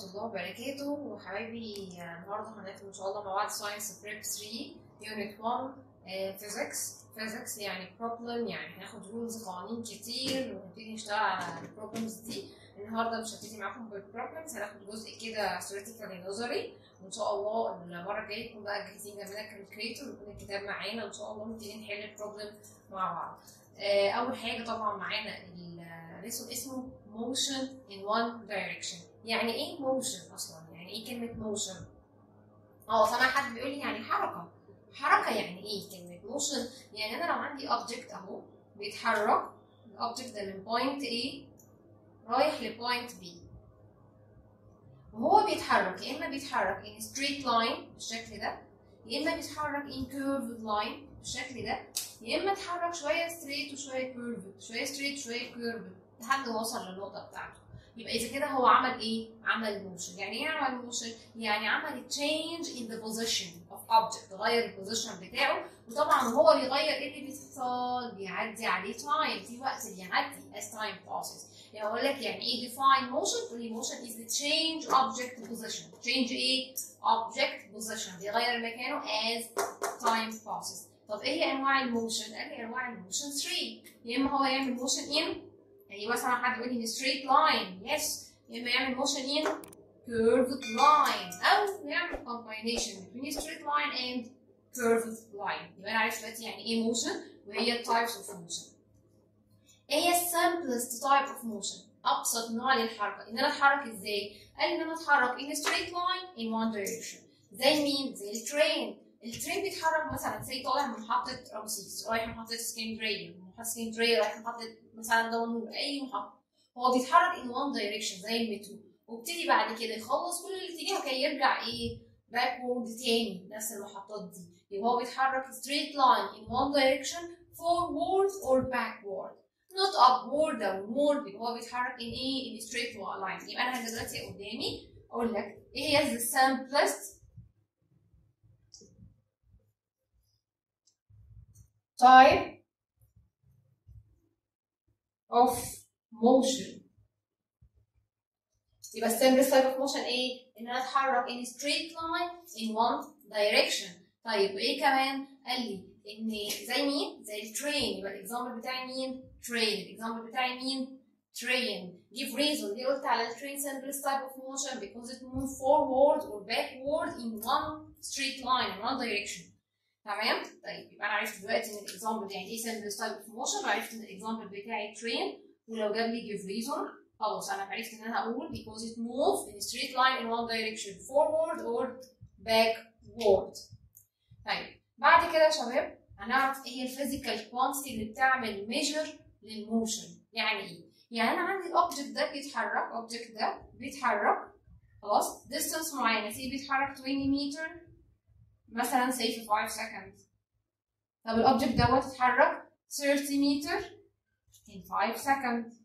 الله وبركاته وحبايبي النهارده هناخد ان شاء الله مع بعض ساينس بريب 3 يونت 1 فيزيكس فيزيكس يعني بروبلم يعني هناخد رولز قوانين كتير ونبتدي نشتغل على البروبلمز دي النهارده مش هبتدي معاكم بالبروبلمز هناخد جزء كده ثيوريتيكال نظري وان شاء الله المره الجايه نكون بقى جاهزين جنبنا كالكريتور ويكون الكتاب معانا وان شاء الله نبتدي نحل البروبلم مع بعض اول حاجه طبعا معانا الرسم اسمه motion in one direction يعني ايه motion اصلا يعني ايه كلمه motion اه سامع حد بيقول لي يعني حركه حركه يعني ايه كلمه motion يعني انا لو عندي object اهو بيتحرك الاوبجكت ده من point A رايح لبوينت B وهو بيتحرك يا اما بيتحرك in straight line بالشكل ده يا اما بيتحرك in curved line بالشكل ده يا اما اتحرك شويه ستريت وشويه كيرفد شويه ستريت شويه كيرفد لحد ما وصل للنقطه بتاعته يبقى اذا كده هو عمل ايه عمل موشن يعني ايه عمل موشن يعني عمل change in the position of object غير البوزيشن بتاعه وطبعا هو بيغير ايه اللي بيحصل بيعدي عليه تايم في وقت بيعدي as time passes يعني اقول لك يعني ايه define motion تقول لي motion is the change object position change ايه object position بيغير مكانه as time passes طب ايه هي انواع الموشن؟ قال لي انواع الموشن 3 يا اما هو يعمل موشن ان يعني مثلا حد يقول لي ستريت لاين يس يا اما يعمل موشن ان curved line او يعمل combination between straight line and curved line يبقى انا عرفت دلوقتي يعني ايه موشن وهي types of motion ايه هي simplest type of motion ابسط نوع للحركه ان انا اتحرك ازاي؟ قال لي ان انا اتحرك in a straight line in one direction زي مين؟ زي الترين الترين بيتحرك مثلا زي طالع من محطة رمسيس رايح محطة اسكندرية من محطة اسكندرية رايح محطة مثلا دمنهور أي محطة هو بيتحرك in one direction زي المترو وابتدي بعد كده يخلص كل الاتجاه وكي يرجع ايه باكورد تاني نفس المحطات دي يبقى هو بيتحرك straight line in one direction forward or backward not upward downward يبقى هو بيتحرك in ايه in straight line يبقى انا دلوقتي قدامي اقول لك ايه هي the simplest type of motion يبقى simplest type of motion ايه؟ ان انا اتحرك in straight line in one direction طيب وايه كمان؟ قال لي ان زي مين؟ زي الترين يبقى الاكزامبل بتاعي مين؟ ترين الاكزامبل بتاعي مين؟ train give reason ليه قلت على الترين simplest type of motion because it moves forward or backward in one straight line in one direction تمام طيب يبقى انا عرفت دلوقتي ان الاكزامبل يعني ايه simplest type of motion وعرفت ان الاكزامبل بتاعي train ولو جاب لي give reason خلاص انا عرفت ان انا اقول because it moves in a straight line in one direction forward or backward طيب بعد كده يا شباب هنعرف ايه هي الفيزيكال كوانتيتي اللي بتعمل ميجر للموشن يعني ايه يعني انا عندي الاوبجكت ده بيتحرك الاوبجكت ده بيتحرك خلاص distance معينه سي بيتحرك 20 متر مثلا say في 5 seconds طب الاوبجكت دوت اتحرك 30 متر in 5 seconds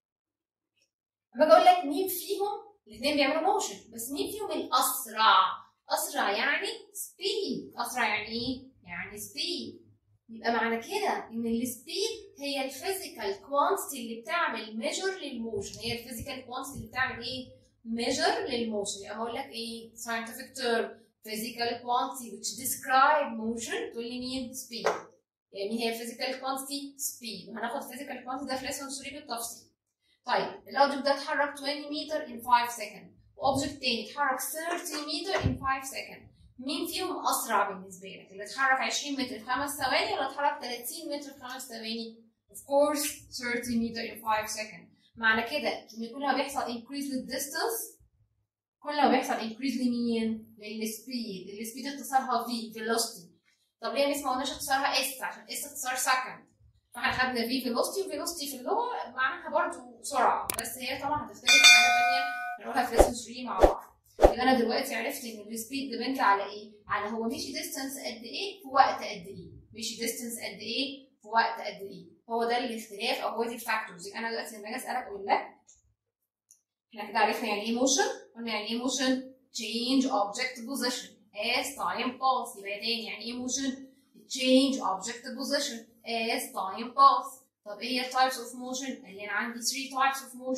اما اقول لك مين فيهم الاثنين بيعملوا موشن بس مين فيهم الاسرع اسرع يعني سبيد اسرع يعني ايه يعني سبيد يبقى معنى كده ان السبيد هي الفيزيكال كوانتيتي اللي بتعمل ميجر للموشن هي الفيزيكال كوانتيتي اللي بتعمل ايه ميجر للموشن يبقى هقول لك ايه scientific term physical quantity which describe motion تقول لي مين speed يعني هي physical quantity speed وهناخد physical quantity ده في lesson 3 بالتفصيل طيب الاوبجكت ده اتحرك 20 متر in 5 second واوبجكت تاني اتحرك 30 متر in 5 second مين فيهم اسرع بالنسبه لك اللي اتحرك 20 متر في 5 ثواني ولا اتحرك 30 متر في 5 ثواني of course 30 متر in 5 second معنى كده ان كل ما بيحصل increase للديستانس كل ما بيحصل انكريز لمين؟ للسبيد، السبيد اختصارها في فيلوستي. طب ليه مش ما قلناش اختصارها اس عشان اس اختصار سكند. فاحنا خدنا في فيلوستي وفيلوستي في اللغه معناها برضه سرعه بس هي طبعا هتختلف في حاجه ثانيه هنقولها في ليسون 3 مع بعض. يبقى انا دلوقتي عرفت ان السبيد ديبند على ايه؟ على هو مشي ديستانس قد ايه في وقت قد ايه؟ مشي ديستانس قد ايه في وقت قد ايه؟ هو ده الاختلاف او هو دي الفاكتورز يبقى انا دلوقتي لما اجي اسالك اقول لك احنا كده عرفنا يعني ايه موشن قلنا يعني ايه موشن change object position as time pass يبقى تاني يعني ايه موشن change object position as time pass طب ايه هي types of motion قال لي انا عندي 3 types of motion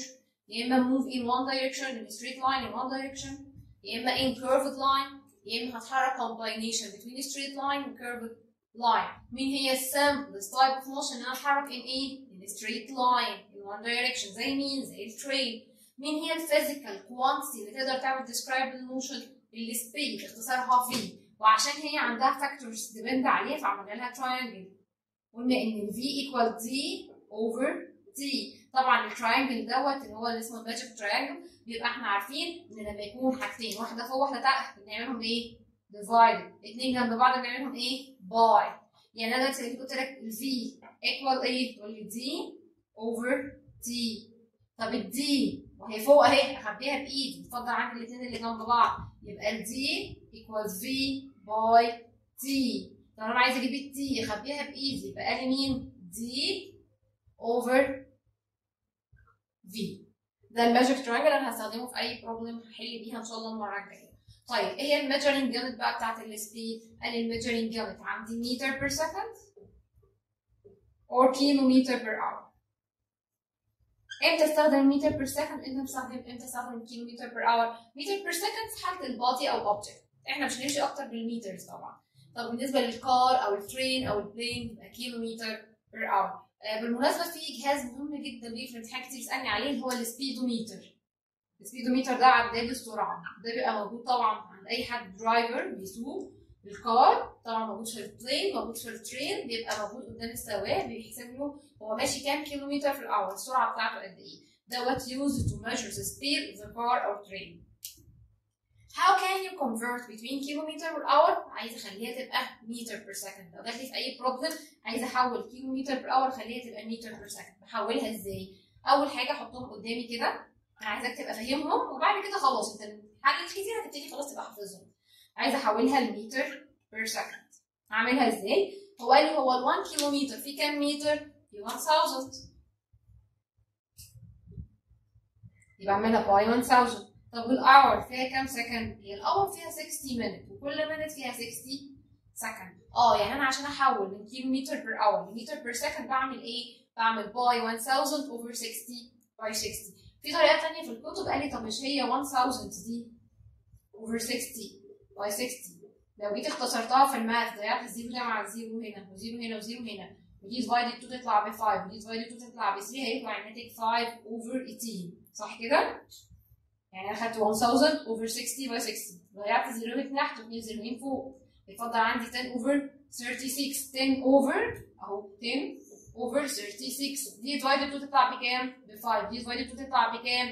يا اما move in one direction in a straight line in one direction يا اما in curved line يا اما هتحرك combination between a straight line and curved line مين هي simplest type of motion ان انا اتحرك in ايه in a straight line in one direction زي مين زي الترين مين هي الفيزيكال quantity اللي تقدر تعمل describe الموشن السبيد اختصارها في وعشان هي عندها factors depend عليها فعملنا لها triangle قلنا ان ال V equal D over T طبعا التراينجل دوت اللي هو اللي اسمه الماجيك تراينجل بيبقى احنا عارفين ان لما يكون حاجتين واحده فوق واحده تحت بنعملهم ايه؟ ديفايد اتنين جنب بعض بنعملهم ايه؟ باي يعني انا دلوقتي قلت لك ال V equal ايه؟ تقول لي D over T طب ال D وهي فوق اهي اخبيها بايدي اتفضل عندي الاثنين اللي جنب بعض يبقى ال D equals V by T طب انا عايزه اجيب التي اخبيها بايدي يبقى لي مين؟ دي اوفر في ده الماجيك ترينجل انا هستخدمه في اي بروبلم هحل بيها ان شاء الله المره الجايه طيب ايه هي الميجرنج يونت بقى بتاعت السبيد؟ قال لي الميجرنج يونت عندي متر بير سكند or كيلومتر بير اور امتى استخدم متر بير سكند امتى استخدم امتى استخدم كيلومتر بير اور متر بير سكند في حاله البادي او اوبجكت احنا مش هنمشي اكتر بالمترز طبعا طب بالنسبه للكار او الترين او البلين يبقى كيلومتر بير اور آه بالمناسبه في جهاز مهم جدا بيجي في الامتحان كتير بيسالني عليه اللي هو السبيدوميتر السبيدوميتر ده عداد السرعه ده بيبقى موجود طبعا عند اي حد درايفر بيسوق الكار طبعا موجود في البلين موجود في الترين بيبقى موجود قدام السواق بيحسب له هو ماشي كام كيلومتر في الاور السرعه بتاعته قد ايه دوت used to measure the speed of the car or train How can you convert between kilometer per hour؟ عايزه اخليها تبقى meter per second، لو جات لي في اي problem عايزه احول كيلومتر per hour اخليها تبقى meter per second، بحولها ازاي؟ أول حاجة أحطهم قدامي كده، أنا عايزاك تبقى فاهمهم وبعد كده خلاص أنت الحل الكتير هتبتدي خلاص تبقى حافظهم. عايزة أحولها لمتر per second. هعملها ازاي؟ هو قال لي هو ال 1 كيلومتر في كام متر؟ في 1000 يبقى اعملها باي 1000 طب والاور فيها كام سكند؟ هي الاور فيها 60 minute وكل minute فيها 60 سكند اه يعني انا عشان احول من كيلو متر بير اور لمتر بير سكند بعمل ايه؟ بعمل باي 1000 اوفر 60 باي 60 في طريقه ثانيه في الكتب قال لي طب مش هي 1000 دي اوفر 60 باي 60 لو جيت اختصرتها في الماث ضيعت الزيرو ده مع الزيرو هنا وزيرو هنا وزيرو هنا ودي ديفايدد 2 تطلع ب 5 ودي ديفايدد 2 تطلع ب 3 هيطلع الناتج 5 اوفر 18 صح كده؟ يعني انا خدت 1000 اوفر 60 باي 60 ضيعت زيروين تحت واثنين زيروين فوق يفضل عندي 10 اوفر 36 10 اوفر اهو 10 اوفر 36 دي ديفايدد 2 تطلع بكام؟ ب 5 دي ديفايدد 2 تطلع بكام؟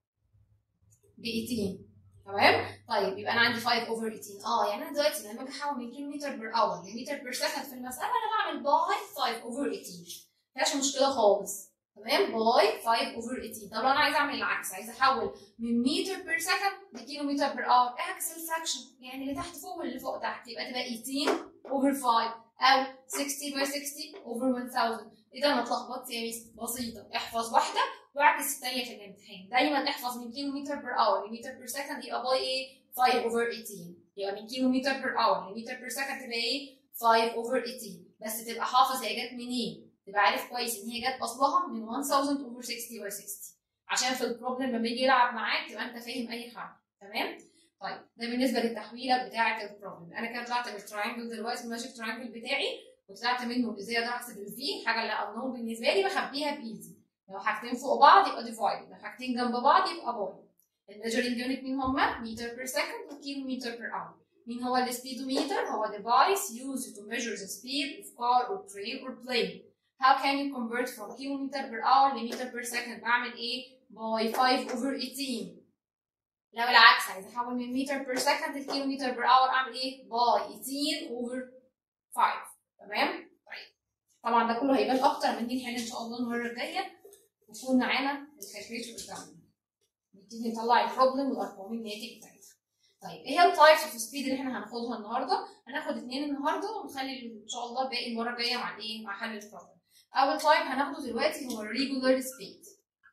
ب 18 تمام؟ طيب يبقى انا عندي 5 اوفر 18 اه يعني انا دلوقتي لما اجي احول من كيلو متر بير اور لمتر بير سكند في المساله انا بعمل باي 5 اوفر 18 مفيهاش مشكله خالص تمام باي 5 اوفر 18 طب لو انا عايزه اعمل العكس عايزه احول من متر بير سكند لكيلو متر بير اور اعكس الفراكشن يعني اللي تحت فوق واللي فوق تحت يبقى تبقى 18 اوفر 5 او 60 باي 60 اوفر 1000 اذا انا اتلخبطت يا ميس بسيطه احفظ واحده واعكس الثانيه في الامتحان دايما احفظ من كيلو متر بير اور لمتر بير سكند يبقى باي ايه 5 اوفر 18 يبقى من كيلو متر بير اور لمتر بير سكند تبقى ايه 5 اوفر 18 بس تبقى حافظ هي جت منين تبقى عارف كويس ان هي جت اصلها من 1000 اوفر 60 باي 60 عشان في البروبلم لما يجي يلعب معاك تبقى انت فاهم اي حاجه تمام طيب ده بالنسبه للتحويله بتاعه البروبلم انا كده طلعت من التراينجل دلوقتي الماجيك تراينجل بتاعي وطلعت منه ازاي اقدر احسب الفي حاجه اللي انون بالنسبه لي بخبيها بايدي لو حاجتين فوق بعض يبقى ديفايد لو حاجتين جنب بعض يبقى باي الميجرنج يونت مين هما متر بير سكند وكيلو متر بير اور مين هو السبيدوميتر هو device used to measure the speed of car or train or plane how can you convert from kilometer per hour لمتر per second بعمل ايه by 5 over 18 لو العكس عايز احول من متر per second لكيلومتر per hour اعمل ايه by 18 over 5 تمام طيب طبعا ده كله هيبان اكتر لما نيجي نحل ان شاء الله المره الجايه ويكون معانا الكالكوليتر بتاعنا نبتدي نطلع البروبلم والارقام الناتج بتاعتها طيب ايه هي التايبس اوف سبيد اللي احنا هناخدها النهارده هناخد اثنين النهارده ونخلي ان شاء الله باقي المره الجايه مع الايه مع حل البروبلم اول تايب هناخده دلوقتي هو الريجولار سبيد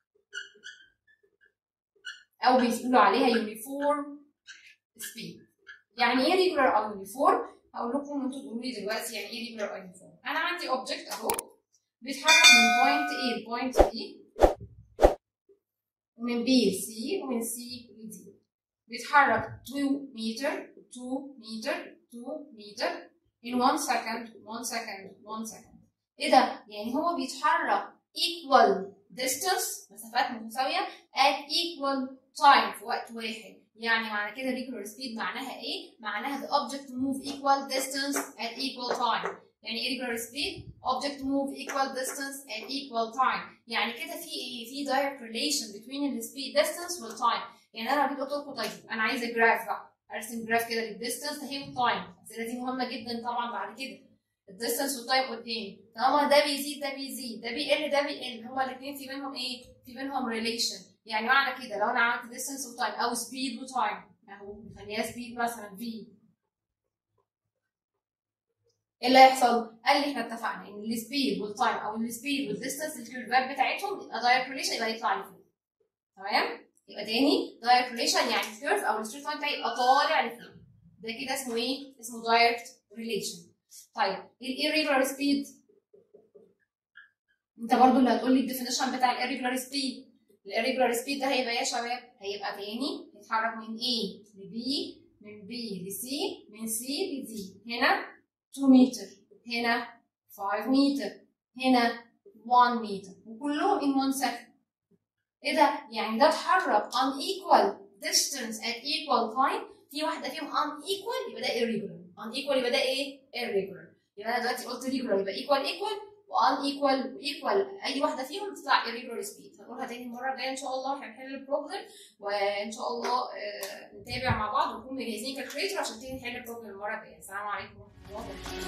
او بيقولوا عليها يونيفورم سبيد يعني ايه ريجولار او يونيفورم هقول لكم انتوا تقولوا لي دلوقتي يعني ايه ريجولار او يونيفورم انا عندي اوبجكت اهو بيتحرك من بوينت A لبوينت B ومن بي لسي ومن سي لدي بيتحرك 2 متر 2 متر 2 متر in 1 second 1 second 1 second ايه ده؟ يعني هو بيتحرك equal distance مسافات متساوية at equal time في وقت واحد يعني معنى كده regular speed معناها ايه؟ معناها the object move equal distance at equal time يعني ايه regular speed؟ object move equal distance at equal time يعني كده في ايه؟ في direct relation between the speed distance وال time يعني انا لو جيت قلت لكم طيب انا عايزه جراف بقى ارسم جراف كده للديستنس اهي والتايم الاسئله دي مهمه جدا طبعا بعد كده الديستنس والتايم قدامي طالما ده بيزيد ده بيزيد ده بيقل ده بيقل هما الاثنين في بينهم ايه؟ في بينهم ريليشن يعني معنى كده لو انا عملت ديستنس وتايم او سبيد وتايم اهو نخليها سبيد مثلا في ايه اللي هيحصل؟ قال لي احنا اتفقنا ان السبيد والتايم او السبيد والديستنس الكيرفات بتاعتهم يبقى دايركت ريليشن يبقى يطلع لي فوق تمام؟ يبقى تاني دايركت ريليشن يعني الكيرف او الستريت لاين بتاعي يبقى طالع لفوق ده كده اسمه ايه؟ اسمه دايركت ريليشن طيب الايريجولار سبيد انت برضو اللي هتقول لي الديفينيشن بتاع الايريجولار سبيد الايريجولار سبيد ده هيبقى ايه يا شباب؟ هيبقى تاني يتحرك من A ل B من B ل C من C ل D هنا 2 متر هنا 5 متر هنا 1 متر وكلهم in 1 second ايه ده؟ يعني ده اتحرك unequal distance at equal time في واحدة فيهم unequal يبقى ده irregular unequal يبقى ده ايه؟ irregular يبقى انا دلوقتي قلت regular يبقى equal equal unequal equal اي واحدة فيهم تطلع irregular speed هنقولها تاني المرة الجاية ان شاء الله واحنا بنحل البروبلم وان شاء الله آه، نتابع مع بعض ونكون مجهزين كالكوليتر عشان تيجي نحل البروبلم المرة الجاية السلام عليكم ورحمة الله وبركاته